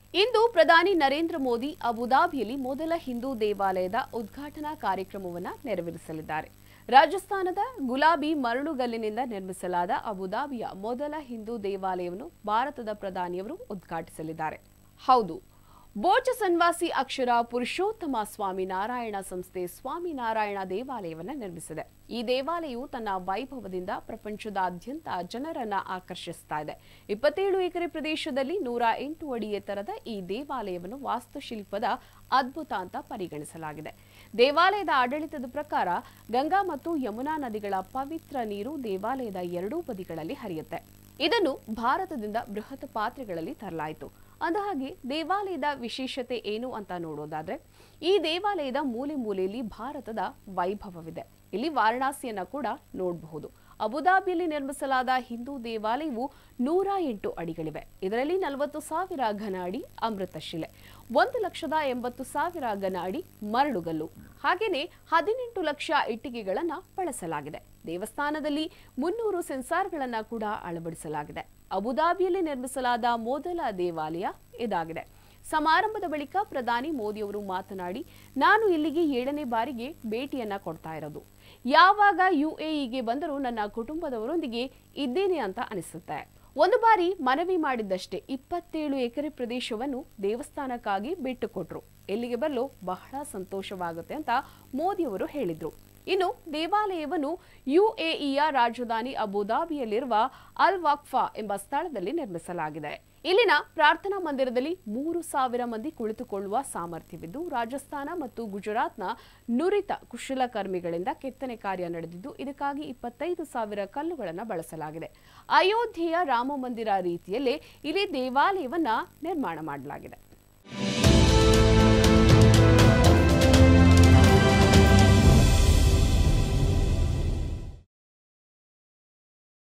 ಇಂದು ಪ್ರಧಾನಿ ನರೇಂದ್ರ ಮೋದಿ ಅಬುದಾಬಿಯಲ್ಲಿ ಮೊದಲ ಹಿಂದೂ ದೇವಾಲಯದ ಉದ್ಘಾಟನಾ ಕಾರ್ಯಕ್ರಮವನ್ನು ನೆರವೇರಿಸಲಿದ್ದಾರೆ ರಾಜಸ್ಥಾನದ ಗುಲಾಬಿ ಮರಳುಗಲ್ಲಿನಿಂದ ನಿರ್ಮಿಸಲಾದ ಅಬುದಾಬಿಯ ಮೊದಲ ಹಿಂದೂ ದೇವಾಲಯವನ್ನು ಭಾರತದ ಪ್ರಧಾನಿಯವರು ಉದ್ಘಾಟಿಸಲಿದ್ದಾರೆ ಹೌದು ಬೋಚ ಸನ್ವಾಸಿ ಅಕ್ಷರ ಪುರುಷೋತ್ತಮ ಸ್ವಾಮಿನಾರಾಯಣ ಸಂಸ್ಥೆ ಸ್ವಾಮಿನಾರಾಯಣ ದೇವಾಲಯವನ್ನು ನಿರ್ಮಿಸಿದೆ ಈ ದೇವಾಲಯವು ತನ್ನ ವೈಭವದಿಂದ ಪ್ರಪಂಚದಾದ್ಯಂತ ಜನರನ್ನ ಆಕರ್ಷಿಸ್ತಾ ಇದೆ ಇಪ್ಪತ್ತೇಳು ಎಕರೆ ಪ್ರದೇಶದಲ್ಲಿ ನೂರ ಎಂಟು ಅಡಿ ಎತ್ತರದ ಈ ದೇವಾಲಯವನ್ನು ವಾಸ್ತುಶಿಲ್ಪದ ಅದ್ಭುತ ಅಂತ ಪರಿಗಣಿಸಲಾಗಿದೆ ದೇವಾಲಯದ ಆಡಳಿತದ ಪ್ರಕಾರ ಗಂಗಾ ಮತ್ತು ಯಮುನಾ ನದಿಗಳ ಪವಿತ್ರ ನೀರು ದೇವಾಲಯದ ಎರಡೂ ಬದಿಗಳಲ್ಲಿ ಹರಿಯುತ್ತೆ ಇದನ್ನು ಭಾರತದಿಂದ ಬೃಹತ್ ಪಾತ್ರೆಗಳಲ್ಲಿ ತರಲಾಯಿತು ಅಂದಹಾಗೆ ದೇವಾಲಯದ ವಿಶೇಷತೆ ಏನು ಅಂತ ನೋಡೋದಾದ್ರೆ ಈ ದೇವಾಲಯದ ಮೂಲೆ ಮೂಲೆಯಲ್ಲಿ ಭಾರತದ ವೈಭವವಿದೆ ಇಲ್ಲಿ ವಾರಣಾಸಿಯನ್ನ ಕೂಡ ನೋಡಬಹುದು ಅಬುದಾಬಿಯಲ್ಲಿ ನಿರ್ಮಿಸಲಾದ ಹಿಂದೂ ದೇವಾಲಯವು ನೂರ ಎಂಟು ಅಡಿಗಳಿವೆ ಇದರಲ್ಲಿ ನಲವತ್ತು ಸಾವಿರ ಘನ ಅಡಿ ಅಮೃತಶಿಲೆ ಒಂದು ಲಕ್ಷದ ಎಂಬತ್ತು ಸಾವಿರ ಘನ ಅಡಿ ಮರಳುಗಲ್ಲು ಹಾಗೆಯೇ ಹದಿನೆಂಟು ಲಕ್ಷ ಇಟ್ಟಿಗೆಗಳನ್ನು ಬಳಸಲಾಗಿದೆ ದೇವಸ್ಥಾನದಲ್ಲಿ ಮುನ್ನೂರು ಸೆನ್ಸಾರ್ಗಳನ್ನು ಕೂಡ ಅಳವಡಿಸಲಾಗಿದೆ ಅಬುದಾಬಿಯಲ್ಲಿ ನಿರ್ಮಿಸಲಾದ ಮೊದಲ ದೇವಾಲಯ ಇದಾಗಿದೆ ಸಮಾರಂಭದ ಬಳಿಕ ಪ್ರಧಾನಿ ಮೋದಿಯವರು ಮಾತನಾಡಿ ನಾನು ಇಲ್ಲಿಗೆ ಏಳನೇ ಬಾರಿಗೆ ಭೇಟಿಯನ್ನ ಕೊಡ್ತಾ ಇರೋದು ಯಾವಾಗ ಯುಎಇಗೆ ಬಂದರೂ ನನ್ನ ಕುಟುಂಬದವರೊಂದಿಗೆ ಇದ್ದೇನೆ ಅಂತ ಅನಿಸುತ್ತೆ ಒಂದು ಬಾರಿ ಮನವಿ ಮಾಡಿದ್ದಷ್ಟೇ ಇಪ್ಪತ್ತೇಳು ಎಕರೆ ಪ್ರದೇಶವನ್ನು ದೇವಸ್ಥಾನಕ್ಕಾಗಿ ಬಿಟ್ಟುಕೊಟ್ರು ಇಲ್ಲಿಗೆ ಬರಲು ಬಹಳ ಸಂತೋಷವಾಗುತ್ತೆ ಅಂತ ಮೋದಿಯವರು ಹೇಳಿದ್ರು ಇನ್ನು ದೇವಾಲಯವನ್ನು ಯುಎಇಯ ರಾಜಧಾನಿ ಅಬುದಾಬಿಯಲ್ಲಿರುವ ಅಲ್ ವಾಕ್ಫಾ ಎಂಬ ಸ್ಥಳದಲ್ಲಿ ನಿರ್ಮಿಸಲಾಗಿದೆ ಇಲ್ಲಿನ ಪ್ರಾರ್ಥನಾ ಮಂದಿರದಲ್ಲಿ ಮೂರು ಸಾವಿರ ಮಂದಿ ಕುಳಿತುಕೊಳ್ಳುವ ಸಾಮರ್ಥ್ಯವಿದ್ದು ರಾಜಸ್ಥಾನ ಮತ್ತು ಗುಜರಾತ್ನ ನುರಿತ ಕುಶಲಕರ್ಮಿಗಳಿಂದ ಕೆತ್ತನೆ ಕಾರ್ಯ ನಡೆದಿದ್ದು ಇದಕ್ಕಾಗಿ ಇಪ್ಪತ್ತೈದು ಸಾವಿರ ಕಲ್ಲುಗಳನ್ನು ಬಳಸಲಾಗಿದೆ ಅಯೋಧ್ಯೆಯ ರಾಮ ಮಂದಿರ ರೀತಿಯಲ್ಲೇ ಇಲ್ಲಿ ದೇವಾಲಯವನ್ನ ನಿರ್ಮಾಣ ಮಾಡಲಾಗಿದೆ